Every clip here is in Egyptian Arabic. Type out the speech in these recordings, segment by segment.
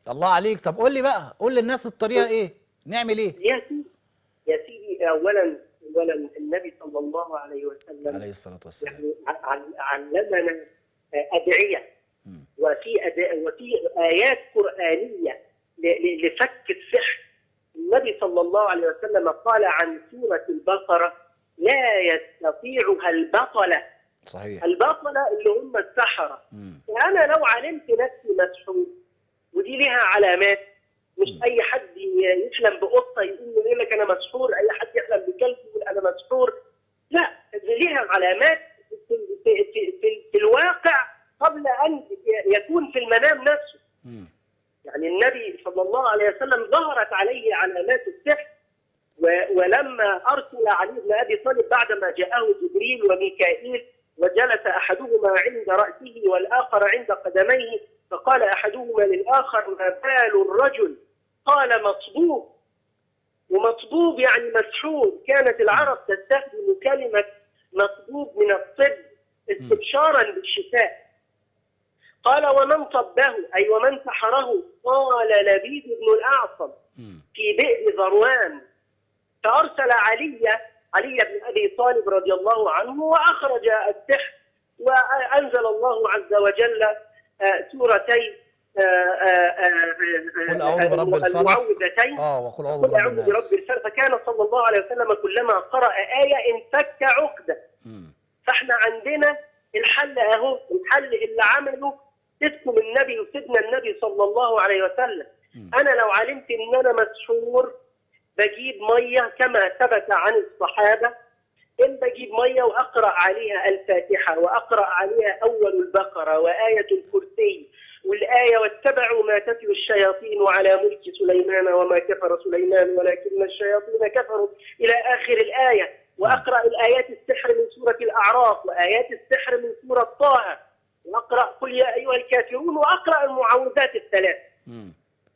الله عليك طب قول لي بقى قول للناس الطريقه ايه نعمل ايه يا سيدي يا سيدي اولا اولا النبي صلى الله عليه وسلم عليه الصلاه والسلام يعني عل- علمنا ادعيه مم. وفي أد- وفي ايات قرانيه ل- ل- لفك السحر النبي صلى الله عليه وسلم قال عن سوره البقره لا يستطيعها البطله صحيح البطله اللي هم السحره مم. فانا لو علمت نفسي مسحور ودي لها علامات مش م. اي حد ي- يحلم بقطه يقول يقول لك انا مسحور اي حد يحلم بكلب يقول انا مسحور لا دي لها علامات في, في, في, في, في الواقع قبل ان يكون في المنام نفسه مم. يعني النبي صلى الله عليه وسلم ظهرت عليه علامات السحر و- ولما ارسل علي بن ابي طالب بعدما جاءه جبريل وميكائيل وجلس احدهما عند راسه والاخر عند قدميه فقال احدهما للاخر ما بال الرجل قال مصبوب ومصبوب يعني مسحور كانت العرب تستخدم كلمه مصبوب من الطب استبشارا بالشفاء قال ومن صبه اي ومن سحره قال لبيد بن الاعصم مم. في بئر ذروان فارسل علي علي بن ابي طالب رضي الله عنه واخرج السحر وانزل الله عز وجل آه، سورتي آه، آه، آه، قل آه، أعوذ برب الفلق. المعوذتين اه وقل اعوذ قل برب اعوذ برب الناس الفلق فكان صلى الله عليه وسلم كلما قرأ آية انفك عقدة مم. فاحنا عندنا الحل اهو الحل اللي عمله سيدكم النبي وسيدنا النبي صلى الله عليه وسلم مم. انا لو علمت ان انا مسحور بجيب ميه كما ثبت عن الصحابه ان بجيب ميه واقرا عليها الفاتحه واقرا عليها اول البقره وايه الكرسي والايه واتبعوا ما تتلو الشياطين على ملك سليمان وما كفر سليمان ولكن الشياطين كفروا الى اخر الايه واقرا الايات السحر من سوره الاعراف وايات السحر من سوره طه واقرا قل يا ايها الكافرون واقرا المعوذات الثلاث مم.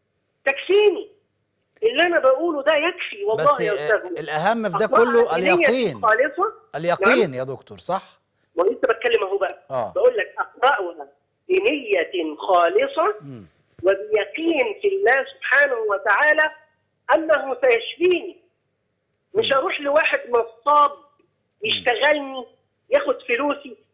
تكفيني اللي انا بقوله ده يكفي والله بس يا آه، استاذ الاهم في ده أقرأها كله بنية اليقين خالصه اليقين يا دكتور صح ما انت بتكلم اهو بقى اه بقول لك اقراها بنيه خالصه مم. وبيقين في الله سبحانه وتعالى انه سيشفيني مش اروح لواحد نصاب يشتغلني ياخد فلوسي